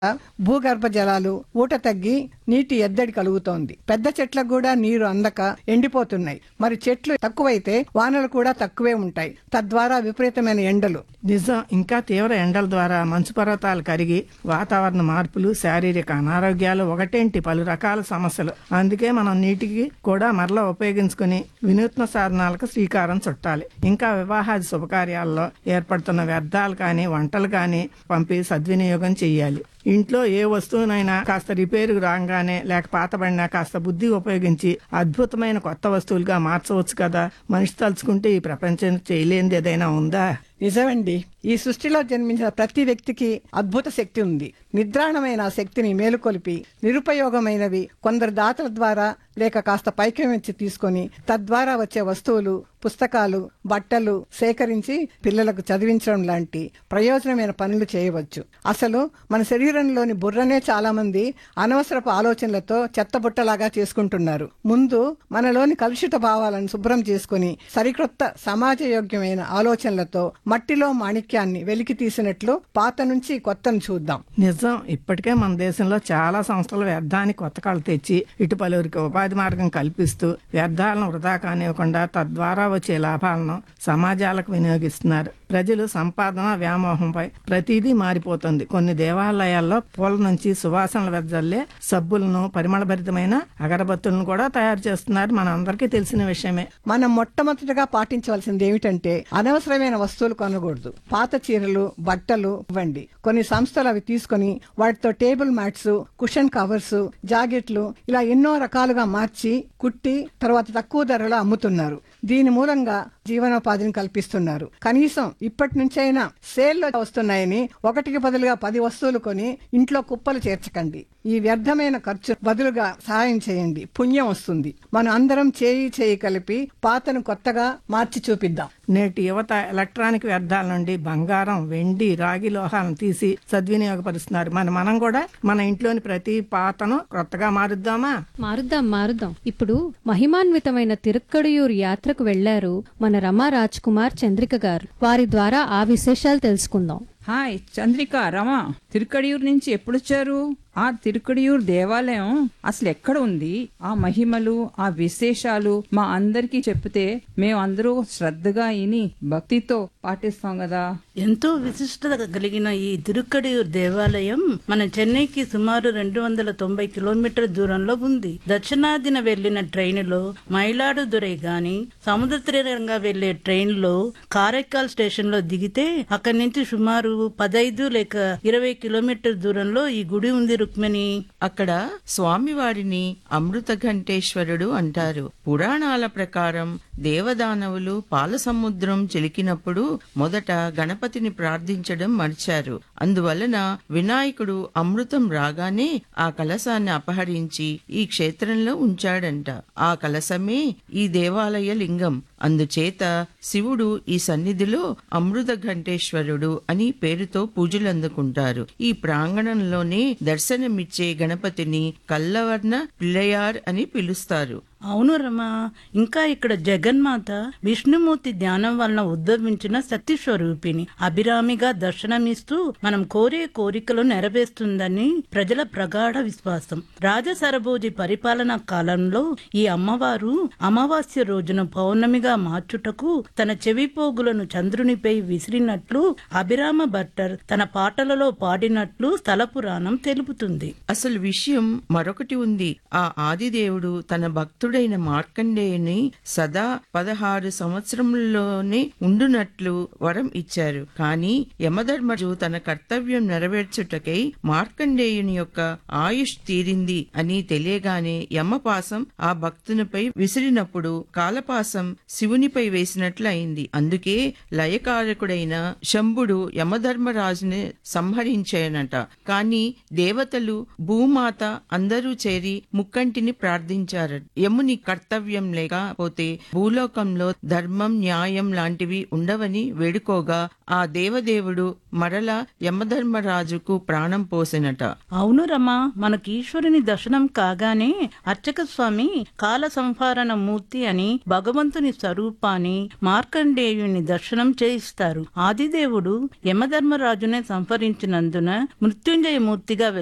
భూగర్భ జలాలు ఊట తగ్గి నీటి ఎద్దడి కలుగుతోంది పెద్ద చెట్లకు కూడా నీరు అందక ఎండిపోతున్నాయి మరి చెట్లు తక్కువైతే వానలు కూడా తక్కువే ఉంటాయి తద్వారా విపరీతమైన ఎండలు నిజం ఇంకా తీవ్ర ఎండల ద్వారా మంచు పర్వతాలు కరిగి వాతావరణ మార్పులు శారీరక అనారోగ్యాలు ఒకటేంటి పలు రకాల సమస్యలు అందుకే మనం నీటికి కూడా మరలా ఉపయోగించుకుని వినూత్న సాధనాలకు శ్రీకారం చుట్టాలి ఇంకా వివాహాది శుభకార్యాల్లో ఏర్పడుతున్న వ్యర్థాలు కానీ వంటలు కానీ పంపి సద్వినియోగం చేయాలి ఇంట్లో ఏ వస్తువునైనా కాస్త రిపేరు రాగానే లేక పాతబడినా కాస్త బుద్ధి ఉపయోగించి అద్భుతమైన కొత్త వస్తువులుగా మార్చవచ్చు కదా మనిషి తలుచుకుంటే ఈ ప్రపంచం చేయలేనిది ఏదైనా ఉందా నిజమండి ఈ సృష్టిలో జన్మించిన ప్రతి వ్యక్తికి అద్భుత శక్తి ఉంది నిద్రాణమైన ఆ శక్తిని మేలుకొలిపి నిరుపయోగమైనవి కొందరు దాతల ద్వారా లేక కాస్త పైకి వచ్చి తీసుకొని తద్వారా వచ్చే వస్తువులు పుస్తకాలు బట్టలు సేకరించి పిల్లలకు చదివించడం లాంటి ప్రయోజనమైన పనులు చేయవచ్చు అసలు మన శరీరంలోని బుర్రనే చాలా మంది అనవసరపు ఆలోచనలతో చెత్తబుట్టలాగా చేసుకుంటున్నారు ముందు మనలోని కలుషిత భావాలను శుభ్రం చేసుకుని సరికొత్త సమాజయోగ్యమైన ఆలోచనలతో మట్టిలో మాణిక్యాన్ని వెలికి తీసినట్లు పాత నుంచి కొత్తను చూద్దాం నిజం ఇప్పటికే మన దేశంలో చాలా సంస్థలు వ్యర్థానికి కొత్త కళ తెచ్చి ఇటు పలువురికి ఉపాధి మార్గం కల్పిస్తూ వ్యర్థాలను వృధా కానివ్వకుండా తద్వారా వచ్చే లాభాలను సమాజాలకు వినియోగిస్తున్నారు ప్రజలు సంపాదన వ్యామోహంపై ప్రతిదీ మారిపోతుంది కొన్ని దేవాలయాల్లో పూల నుంచి సువాసనలు వెదజల్లే సబ్బులను పరిమళభరితమైన అగరబత్తులను కూడా తయారు చేస్తున్నారు మన అందరికీ తెలిసిన విషయమే మనం మొట్టమొదటిగా పాటించవలసింది ఏమిటంటే అనవసరమైన వస్తువులు కొనకూడదు పాత చీరలు బట్టలు ఇవ్వండి కొన్ని సంస్థలు అవి తీసుకొని వాటితో టేబుల్ మ్యాట్స్ కుషన్ కవర్స్ జాకెట్లు ఇలా ఎన్నో రకాలుగా మార్చి కుట్టి తర్వాత తక్కువ ధరలో అమ్ముతున్నారు దీని మూలంగా జీవనోపాధిని కల్పిస్తున్నారు కనీసం ఇప్పటి నుంచైనా సేల్లో వస్తున్నాయని ఒకటికి బదులుగా పది వస్తువులు కొని ఇంట్లో కుప్పలు చేర్చకండి ఈ వ్యర్థమైన ఖర్చు బదులుగా సహాయం చేయండి పుణ్యం వస్తుంది మనం అందరం చేయి చేయి కలిపి పాతను కొత్తగా మార్చి చూపిద్దాం నేటి యువత ఎలక్ట్రానిక్ వ్యర్థాల నుండి బంగారం వెండి రాగి లోహాలను తీసి సద్వినియోగపరుస్తున్నారు మరి మనం కూడా మన ఇంట్లోని ప్రతి పాతను కొత్తగా మారుద్దామా మారుద్దాం మారుద్దాం ఇప్పుడు మహిమాన్వితమైన తిరుక్కడియూరు యాత్రకు వెళ్లారు మన రమా రాజ్ కుమార్ చంద్రిక గారు వారి ద్వారా ఆ విశేషాలు తెలుసుకుందాం హాయ్ చంద్రిక రమ తిరుకడియూరు నుంచి ఎప్పుడొచ్చారు ఆ తిరుకడియూరు దేవాలయం అసలు ఎక్కడ ఉంది ఆ మహిమలు ఆ విశేషాలు మా అందరికీ చెప్తే మేము అందరూ శ్రద్ధగా ఇని భక్తితో పాటిస్తాం కదా ఎంతో విశిష్టత కలిగిన ఈ తిరుక్కడియూర్ దేవాలయం మన చెన్నైకి సుమారు రెండు వందల తొంభై కిలోమీటర్ల దూరంలో ఉంది దక్షిణాదిన వెళ్లిన ట్రైనులో మైలాడుదురై గాని సముద్ర తీరంగా వెళ్లే ట్రైన్లో కారైకాల్ స్టేషన్ లో దిగితే అక్కడి నుంచి సుమారు పదైదు లేక ఇరవై కిలోమీటర్ దూరంలో ఈ గుడి ఉంది రుక్మిణి అక్కడ స్వామివారిని అమృత ఘంటేశ్వరుడు అంటారు పురాణాల ప్రకారం దేవదానవులు పాల సముద్రం చిలికినప్పుడు మొదట గణపతిని ప్రార్థించడం మర్చారు అందువలన వినాయకుడు అమృతం రాగానే ఆ కలశాన్ని అపహరించి ఈ క్షేత్రంలో ఉంచాడంట ఆ కలశమే ఈ దేవాలయ లింగం అందుచేత శివుడు ఈ సన్నిధిలో అమృత ఘంటేశ్వరుడు అని పేరుతో పూజలందుకుంటారు ఈ ప్రాంగణంలోనే దర్శనమిచ్చే గణపతిని కల్లవర్ణ పిల్లయార్ అని పిలుస్తారు అవును రమా ఇంకా ఇక్కడ జగన్మాత విష్ణుమూర్తి ధ్యానం వలన ఉద్భవించిన శక్తి స్వరూపిణి అభిరామిగా దర్శనమిస్తూ మనం కోరే కోరికలు నెరవేరుస్తుందని ప్రజల ప్రగాఢ విశ్వాసం రాజసరభోజి పరిపాలనా కాలంలో ఈ అమ్మవారు అమావాస్య రోజున పౌర్ణమిగా మార్చుటకు తన చెవిపోగులను చంద్రునిపై విసిరినట్లు అభిరామ భట్టర్ తన పాటలలో పాడినట్లు స్థల పురాణం తెలుపుతుంది అసలు విషయం మరొకటి ఉంది ఆ ఆదిదేవుడు తన భక్తుడైన మార్కండేయుని సదా పదహారు సంవత్సరంలోనే ఉండునట్లు వరం ఇచ్చారు కానీ యమధర్మజు తన కర్తవ్యం నెరవేర్చుటకై మార్కండేయుని యొక్క ఆయుష్ తీరింది అని తెలియగానే యమపాసం ఆ భక్తునిపై విసిరినప్పుడు కాలపాసం శివునిపై వేసినట్లు అయింది అందుకే లయకారకుడైన శంభుడు యమధర్మరాజుని సంహరించానట కానీ దేవతలు భూమాత అందరూ చేరి ముక్కంటిని ప్రార్థించారు యముని రాముని కర్తవ్యం లేకపోతే భూలోకంలో ధర్మం న్యాయం లాంటివి ఉండవని వేడుకోగా ఆ దేవదేవుడు మరల యమధర్మరాజుకు ప్రాణం పోసినట అవును రమా మనకి ఈశ్వరుని దర్శనం కాగానే అర్చక స్వామి కాల సంహారణ మూర్తి అని భగవంతుని స్వరూపాన్ని మార్కండేయుని దర్శనం చేయిస్తారు ఆదిదేవుడు యమధర్మరాజునే సంహరించినందున మృత్యుంజయ మూర్తిగా